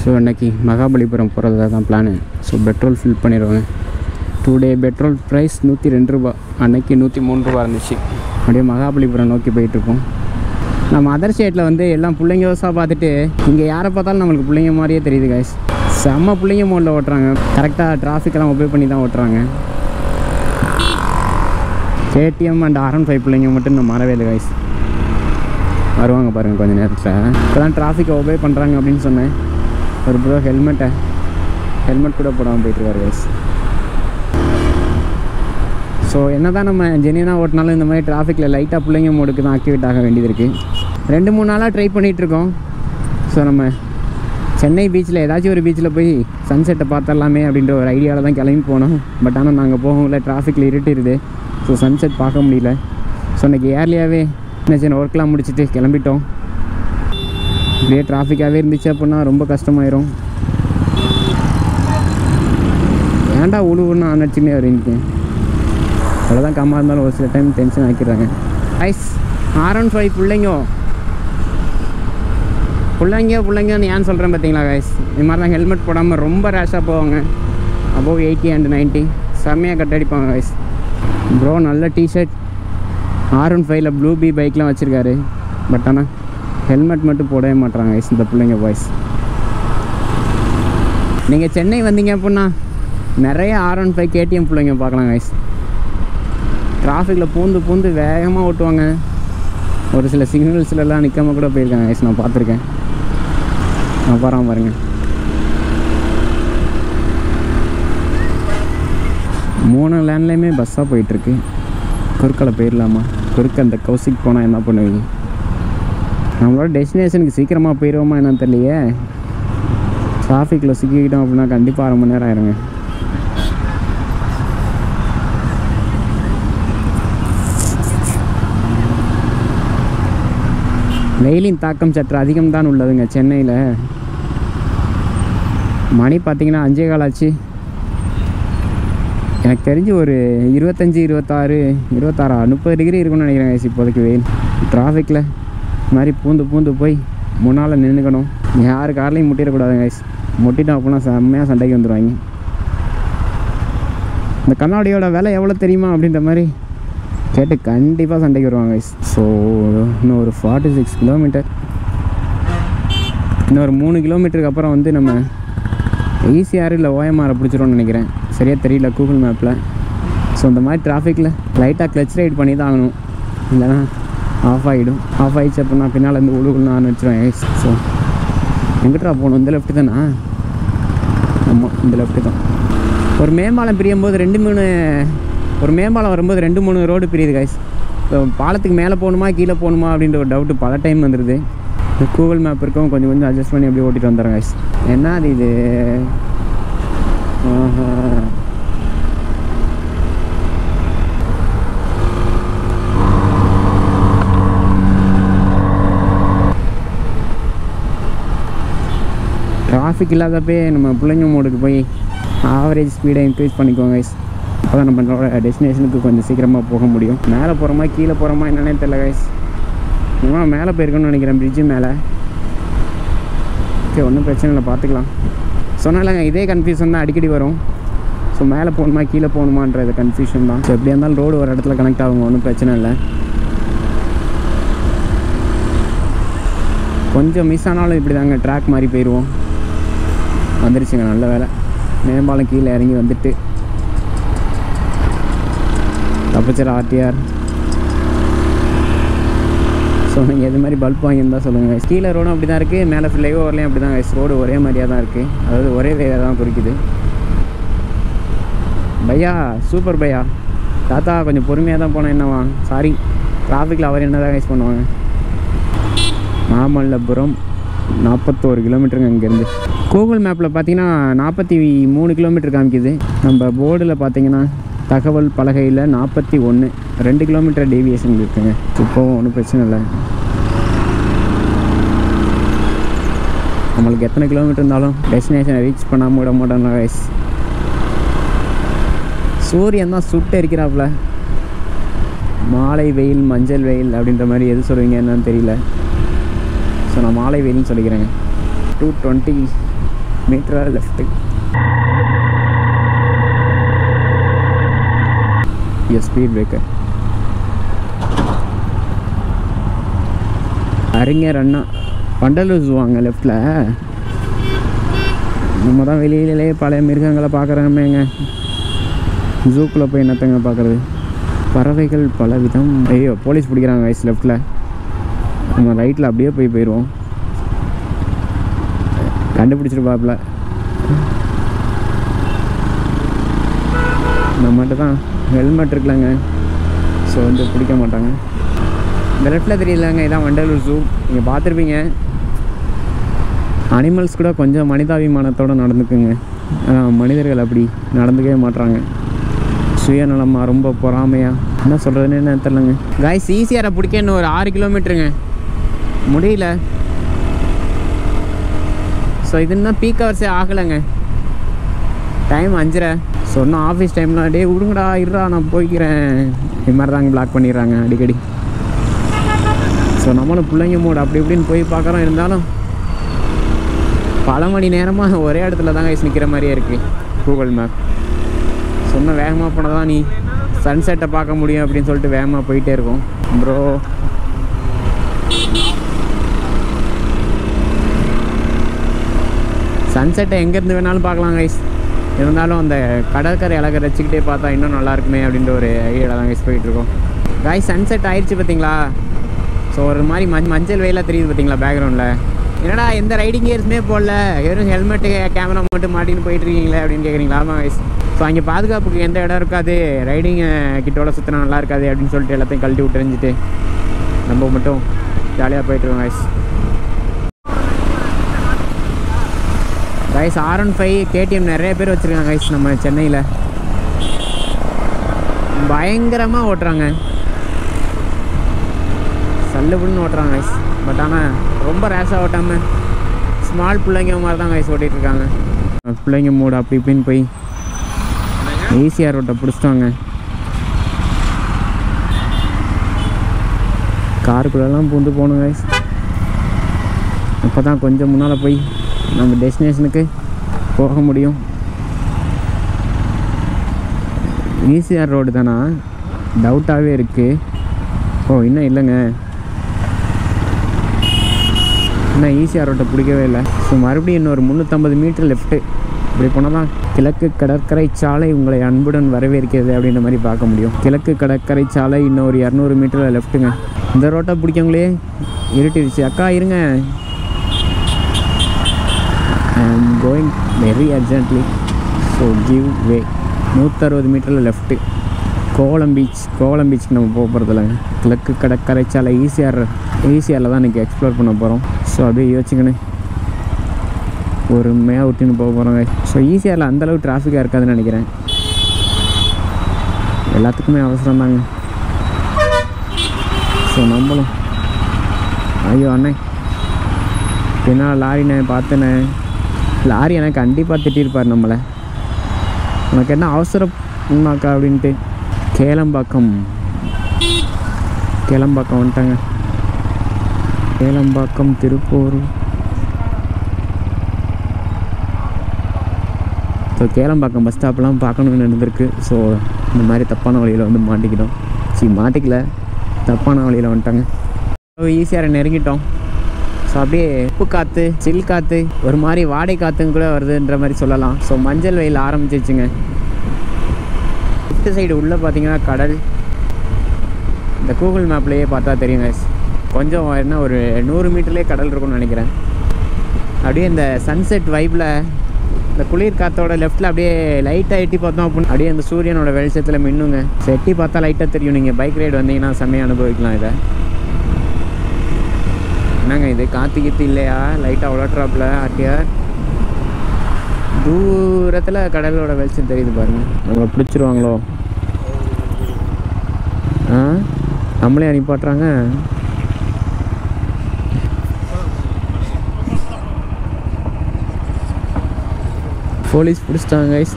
So அன்னைக்கு மகாபலிபுரம் போகிறதா தான் பிளானு ஸோ பெட்ரோல் ஃபில் பண்ணிடுவாங்க டூ டே பெட்ரோல் ப்ரைஸ் நூற்றி ரெண்டு ரூபா அன்னைக்கு நூற்றி மூணு ரூபா இருந்துச்சு அப்படியே மகாபலிபுரம் நோக்கி போயிட்டுருக்கோம் நம்ம அதர் ஸ்டேட்டில் வந்து எல்லாம் பிள்ளைங்க யோசா பார்த்துட்டு இங்கே யாரை பார்த்தாலும் நம்மளுக்கு பிள்ளைங்க மாதிரியே தெரியுது கைஸ் செம்ம பிள்ளைங்க மோடில் ஓட்டுறாங்க கரெக்டாக டிராஃபிக்கெல்லாம் ஒபே பண்ணி தான் ஓட்டுறாங்க கேடிஎம் அண்ட் ஆர்என் ஃபைவ் பிள்ளைங்க மட்டும் இன்னும் மறவே இல்லை கைஸ் வருவாங்க பாருங்கள் கொஞ்சம் நேரத்தில் இப்போ தான் டிராஃபிக்கை ஒபே பண்ணுறாங்க அப்படின்னு சொன்னேன் ஒரு ப்ரோ ஹெல்மெட்டை ஹெல்மெட் கூட போடாமல் போயிட்டுருக்காரு கைஸ் ஸோ என்ன தான் நம்ம ஜெனியனாக ஓட்டினாலும் இந்த மாதிரி டிராஃபிக்கில் லைட்டாக பிள்ளைங்க மோடுக்கு தான் ஆக்டிவேட் ஆக வேண்டியது இருக்குது ரெண்டு மூணு நாளாக ட்ரை பண்ணிகிட்ருக்கோம் ஸோ நம்ம சென்னை பீச்சில் ஏதாச்சும் ஒரு பீச்சில் போய் சன்செட்டை பார்த்துடலாமே அப்படின்ற ஒரு ஐடியாவில் தான் கிளம்பி போனோம் பட் ஆனால் நாங்கள் போகல டிராஃபிக்கில் இருட்டிடுது ஸோ சன்செட் பார்க்க முடியல ஸோ இன்றைக்கி ஏர்லியாகவே சின்ன சின்ன ஒர்க்லாம் முடிச்சுட்டு கிளம்பிட்டோம் இப்படியே டிராஃபிக்காகவே இருந்துச்சு அப்படின்னா ரொம்ப கஷ்டமாயிரும் ஏன்டா உழுவுன்னு அணைச்சினே வரீங்க அவ்வளோதான் கம்மா இருந்தாலும் ஒரு சில டைம் டென்ஷன் ஆக்கிடுறாங்க ஐஸ் ஆர் ஒன் ஃபைவ் பிள்ளைங்க பிள்ளைங்க பிள்ளைங்கன்னு ஏன் சொல்கிறேன் பார்த்தீங்களா கைஸ் இது மாதிரி தான் ஹெல்மெட் போடாமல் ரொம்ப ரேஷாக போவாங்க அபோவ் எயிட்டி அண்ட் நைன்ட்டி செம்மையாக கட் அடிப்பாங்க கைஸ் ப்ரோ நல்ல டிஷர்ட் ஆர் ஒன் ஃபைவ்ல ப்ளூ பி பைக்லாம் வச்சுருக்காரு பட் ஆனால் ஹெல்மெட் மட்டும் போடவே மாட்றாங்க கைஸ் இந்த பிள்ளைங்க பாய்ஸ் நீங்கள் சென்னை வந்தீங்க அப்படின்னா நிறைய ஆர் ஒன் ஃபைவ் கேடிஎம் பிள்ளைங்க பார்க்கலாம் கைஸ் டிராஃபிக்கில் பூந்து பூந்து வேகமாக ஓட்டுவாங்க ஒரு சில சிக்னல்ஸ்லலாம் நிற்காம கூட போயிருக்காங்க கைஸ் நான் பார்த்துருக்கேன் நான் பாராம பாருங்க மூணு லேண்ட்லேயுமே பஸ்ஸாக போயிட்டுருக்கு குறுக்கலை போயிடலாமா குறுக்க அந்த கௌசிக் போனால் என்ன பண்ணுவீங்க நம்மளோட டெஸ்டினேஷனுக்கு சீக்கிரமாக போயிடுவோமா என்னன்னு தெரியலையே டிராஃபிக்கில் சிக்கிக்கிட்டோம் அப்படின்னா கண்டிப்பாக அரை மணி நேரம் ஆயிருங்க வெயிலின் தாக்கம் சற்று அதிகம்தான் உள்ளதுங்க சென்னையில் மணி பார்த்தீங்கன்னா அஞ்சே கால் ஆச்சு எனக்கு தெரிஞ்சு ஒரு இருபத்தஞ்சி இருபத்தாறு இருபத்தாறா முப்பது டிகிரி இருக்கும்னு நினைக்கிறேன் guys இப்போதைக்கு வெயில் டிராஃபிக்கில் இந்த மாதிரி பூந்து பூந்து போய் முன்னால் நின்றுக்கணும் யார் கார்லையும் முட்டிடக்கூடாது கைஸ் முட்டிட்டோம் அப்படின்னா செம்மையாக சண்டைக்கு வந்துடுவாங்க இந்த கண்ணாடியோட விலை எவ்வளோ தெரியுமா அப்படின்ற மாதிரி கேட்டு கண்டிப்பாக சண்டைக்கு வருவாங்க கைஸ் ஸோ இன்னும் ஒரு ஃபார்ட்டி சிக்ஸ் கிலோமீட்டர் இன்னும் ஒரு மூணு கிலோமீட்டருக்கு அப்புறம் வந்து நம்ம ஈசிஆர் இல்லை ஓஎம்ஆரை பிடிச்சிரும்னு நினைக்கிறேன் சரியாக தெரியல கூகுள் மேப்பில் ஸோ இந்த மாதிரி டிராஃபிக்கில் லைட்டாக கிளச் ரைட் பண்ணி தான் ஆகணும் இல்லைன்னா ஆஃப் ஆகிடும் ஆஃப் ஆகிடுச்சு அப்படின்னா பின்னால் இருந்து உழுகுன்னு நான் வச்சுருவேன் ஸோ எங்கிட்டா போகணும் இந்த லெஃப்ட்டு தானா ஆமாம் இந்த லெஃப்ட்டு தான் ஒரு மேம்பாலம் பிரியும் போது ரெண்டு மூணு ஒரு மேம்பாலம் வரும்போது ரெண்டு மூணு ரோடு பிரியுது கைஸ் இப்போ பாலத்துக்கு மேலே போகணுமா கீழே போகணுமா அப்படின்ற ஒரு டவுட்டு பல டைம் வந்துடுது இந்த கூகுள் மேப் இருக்கும் கொஞ்சம் கொஞ்சம் அட்ஜஸ்ட் பண்ணி அப்படியே ஓட்டிட்டு வந்துடுறேன் கைஸ் என்ன அது இது ஆஹா. டிராஃபிக் இல்லாதப்பே நம்ம பிள்ளைங்க மோடுக்கு போய் ஆவரேஜ் ஸ்பீடை இன்க்ரீஸ் பண்ணிக்கோங்க கைஸ் அப்போ தான் நம்மளோட டெஸ்டினேஷனுக்கு கொஞ்சம் சீக்கிரமாக போக முடியும் மேலே போகிறோமா கீழே போகிறோமா என்னன்னே தெரியல கைஸ் இன்னும் மேலே போயிருக்கணும்னு நினைக்கிறேன் பிரிட்ஜு மேலே ஓகே ஒன்றும் பிரச்சனை இல்லை பார்த்துக்கலாம் சொன்னாலங்க இதே கன்ஃபியூஷன் தான் அடிக்கடி வரும் ஸோ மேலே போகணுமா கீழே போகணுமான்றது கன்ஃபியூஷன் தான் ஸோ எப்படியா இருந்தாலும் ரோடு ஒரு இடத்துல கனெக்ட் ஆகுங்க ஒன்றும் பிரச்சனை இல்லை கொஞ்சம் மிஸ் ஆனாலும் இப்படி தாங்க ட்ராக் மாதிரி போயிடுவோம் வந்துருச்சுங்க நல்ல வேலை மேம்பாலம் கீழே இறங்கி வந்துட்டு தப்பிச்சர் ஆர்டிஆர் ஸோ நீங்கள் எது மாதிரி பல்ப் வாங்கியிருந்தா சொல்லுங்கள் கீழே ரோடும் அப்படி தான் இருக்குது மேலே ஃபில்லையோ வரலையும் அப்படி தான் ரோடு ஒரே மாதிரியாக தான் இருக்குது அதாவது ஒரே வேலை தான் குறிக்குது பையா சூப்பர் பையா தாத்தா கொஞ்சம் பொறுமையாக தான் போனேன் என்னவா சாரி டிராஃபிக்கில் அவர் என்ன தான் கைஸ் பண்ணுவாங்க மாமல்லபுரம் நாற்பத்தோரு கிலோமீட்டருங்க இங்கேருந்து கூகுள் மேப்பில் பார்த்தீங்கன்னா நாற்பத்தி மூணு கிலோமீட்டர் காமிக்குது நம்ம போர்டில் பார்த்தீங்கன்னா தகவல் பலகையில் நாற்பத்தி ஒன்று ரெண்டு கிலோமீட்டர் டேவியேஷன் இருக்குங்க இப்போவும் ஒன்றும் பிரச்சனை இல்லை நம்மளுக்கு எத்தனை கிலோமீட்டர் இருந்தாலும் டெஸ்டினேஷனை ரீச் பண்ணாமல் விட மாட்டோம் கைஸ் சூரியன் தான் சுட்டு இருக்கிறாப்புல மாலை வெயில் மஞ்சள் வெயில் அப்படின்ற மாதிரி எது சொல்லுவீங்க என்னன்னு தெரியல ஸோ நான் மாலை வெயில்னு சொல்லிக்கிறேங்க டூ டுவெண்ட்டி மீட்டராக left yes speed breaker Arignar Anna Pandalur zoo வாங்க லெஃப்டில் நம்ம தான் வெளியிலே பழைய மிருகங்களை பார்க்குறோமேங்க ஜூக்குள்ளே போய் என்னத்தங்க பார்க்குறது பறவைகள் பல விதம் ஐயோ போலீஸ் பிடிக்கிறாங்க வயசு லெஃப்டில் நம்ம ரைட்டில் அப்படியே போய் போயிடுவோம் கண்டுபிடிச்சிருப்பாப்புல நம்மகிட்ட தான் ஹெல்மெட் இருக்குல்லங்க ஸோ வந்து பிடிக்க மாட்டாங்க இந்த லெஃப்டில் தெரியலங்க இதான் வண்டலூர் ஜூ நீங்கள் பார்த்துருப்பீங்க அனிமல்ஸ் கூட கொஞ்சம் மனிதாபிமானத்தோடு நடந்துக்குங்க ஆனால் மனிதர்கள் அப்படி நடந்துக்கவே மாட்றாங்க சுயநலமாக ரொம்ப பொறாமையாக என்ன சொல்கிறதுன்னு என்ன தெரிலங்க காய்ஸ் ஈஸியாரை பிடிக்க இன்னும் ஒரு ஆறு கிலோமீட்டருங்க முடியல ஸோ இது இன்னும் பீக் ஹவர்ஸே ஆகலைங்க டைம் அஞ்சரை சொன்ன ஆஃபீஸ் டைமில் டே விடுங்கடா இருடா நான் போய்க்கிறேன் இது மாதிரி தாங்க பிளாக் பண்ணிடுறாங்க அடிக்கடி ஸோ நம்மளும் பிள்ளைங்க மூடு அப்படி இப்படின்னு போய் பார்க்குறோம் இருந்தாலும் பல மணி நேரமாக ஒரே இடத்துல தாங்க நிற்கிற மாதிரியே இருக்குது கூகுள் மேப் சொன்ன வேகமாக போனால் தான் நீ சன்செட்டை பார்க்க முடியும் அப்படின்னு சொல்லிட்டு வேகமாக போயிட்டே இருக்கும் ப்ரோ சன்செட்டை எங்கேருந்து வேணாலும் பார்க்கலாம் கைஸ் இருந்தாலும் அந்த கடற்கரை அழகை ரசிக்கிட்டே பார்த்தா இன்னும் நல்லா இருக்குமே அப்படின்ற ஒரு ஐடியாவில் தான் கைஸ் போயிட்டுருக்கோம் காய்ஸ் சன்செட் ஆயிடுச்சு பார்த்தீங்களா ஸோ ஒரு மாதிரி மஞ் மஞ்சள் வெயிலாக தெரியுது பார்த்தீங்களா பேக்ரவுண்டில் என்னடா எந்த ரைடிங் கியர்ஸுமே போடல வெறும் ஹெல்மெட்டு கேமரா மட்டும் மாட்டின்னு போயிட்டு இருக்கீங்களே அப்படின்னு கேட்குறீங்களா ஆமாம் கைஸ் ஸோ அங்கே பாதுகாப்புக்கு எந்த இடம் இருக்காது ரைடிங் கிட்டோட சுற்றினா நல்லா இருக்காது அப்படின்னு சொல்லிட்டு எல்லாத்தையும் கழட்டி விட்டுறிஞ்சிட்டு நம்ம மட்டும் ஜாலியாக போயிட்டுருக்கோம் guys guys R one five KTM நிறைய பேர் வச்சுருக்காங்க கைஸ் நம்ம சென்னையில் பயங்கரமாக ஓட்டுறாங்க சல்லுபுடுன்னு ஓட்டுறாங்க கைஸ் பட் ஆனால் ரொம்ப ரேஷாக ஓட்டாமல் ஸ்மால் பிள்ளைங்க மாதிரி தான் கைஸ் ஓட்டிகிட்டு இருக்காங்க பிள்ளைங்க மூடு அப்படி இப்படின்னு போய் ஈஸியாக ரோட்டை பிடிச்சிட்டாங்க காருக்குள்ளெல்லாம் பூந்து போகணும் கைஸ் அப்போ தான் கொஞ்சம் முன்னால் போய் நம்ம டெஸ்டினேஷனுக்கு போக முடியும் ஈசிஆர் ரோடு தானா டவுட்டாகவே இருக்குது ஓ இன்னும் இல்லைங்க இன்னும் ஈசிஆர் ரோட்டை பிடிக்கவே இல்லை ஸோ மறுபடியும் இன்னொரு முந்நூற்றம்பது மீட்டர் லெஃப்ட்டு இப்படி போனால் தான் கிழக்கு கடற்கரை சாலை உங்களை அன்புடன் வரவேற்கிறது அப்படின்ற மாதிரி பார்க்க முடியும் கிழக்கு கடற்கரை சாலை இன்னும் ஒரு இரநூறு மீட்டரில் லெஃப்ட்டுங்க இந்த ரோட்டை பிடிக்கவங்களே இருட்டிடுச்சு அக்கா இருங்க I am going very urgently so give way நூற்றறுபது மீட்டரில் லெஃப்ட்டு கோவளம் பீச் கோவளம் பீச்சுக்கு நம்ம போக போகிறதில்ல கிழக்கு கடற்கரை சாலை ஈஸியார் ஈஸியாரில் தான் இன்றைக்கி எக்ஸ்ப்ளோர் பண்ண போகிறோம் ஸோ அப்படியே யோசிச்சுக்கணும் ஒரு மேயாக விட்டுன்னு போக போகிறோங்க ஸோ ஈஸியாரில் அந்தளவு டிராஃபிக்காக இருக்காதுன்னு நினைக்கிறேன் எல்லாத்துக்குமே அவசரம் தாங்க ஸோ நம்மளும் ஐயோ அண்ணே பின்னால் லாரிண்ணே பார்த்தேனே லாரி எனக்கு கண்டிப்பாக திட்டிருப்பார் நம்மளை உனக்கு என்ன அவசரம் உன்னாக்கா அப்படின்ட்டு கேளம்பாக்கம் கேளம்பாக்கம் வந்துட்டாங்க கேளம்பாக்கம் திருப்பூர் ஸோ கேளம்பாக்கம் பஸ் ஸ்டாப்லாம் பார்க்கணும்னு இருந்திருக்கு ஸோ இந்த மாதிரி தப்பான வழியில் வந்து மாட்டிக்கிட்டோம் சரி மாட்டிக்கல தப்பான வழியில் வந்துட்டாங்க ஸோ ஈஸியாக நெருங்கிட்டோம் ஸோ அப்படியே உப்பு காற்று சில் காற்று ஒரு மாதிரி வாடை காற்றுங்க கூட வருதுன்ற மாதிரி சொல்லலாம் ஸோ மஞ்சள் வெயில் ஆரம்பிச்சிச்சுங்க லெஃப்ட் சைடு உள்ளே பார்த்தீங்கன்னா கடல் இந்த கூகுள் மேப்லேயே பார்த்தா தெரியுங்க கொஞ்சம் என்ன ஒரு நூறு மீட்டர்லேயே கடல் இருக்கும்னு நினைக்கிறேன் அப்படியே இந்த சன்செட் வைப்பில் இந்த குளிர் காற்றோட லெஃப்ட்டில் அப்படியே லைட்டாக எட்டி பார்த்தோம் அப்படின்னு அப்படியே அந்த சூரியனோட வெளிச்சத்தில் மின்னுங்க ஸோ எட்டி பார்த்தா லைட்டாக தெரியும் நீங்கள் பைக் ரைடு வந்தீங்கன்னா செம்மையாக அனுபவிக்கலாம் இதை என்னங்க இது காற்று கீத்து இல்லையா லைட்டாக உலட்ராப்பில் ஆட்டியார் தூரத்தில் கடலோட வெளிச்சம் தெரியுது பாருங்க நம்ம பிடிச்சிருவாங்களோ ஆ நம்மளே அனுப்பாட்டுறாங்க போலீஸ் பிடிச்சிட்டாங்க கைஸ்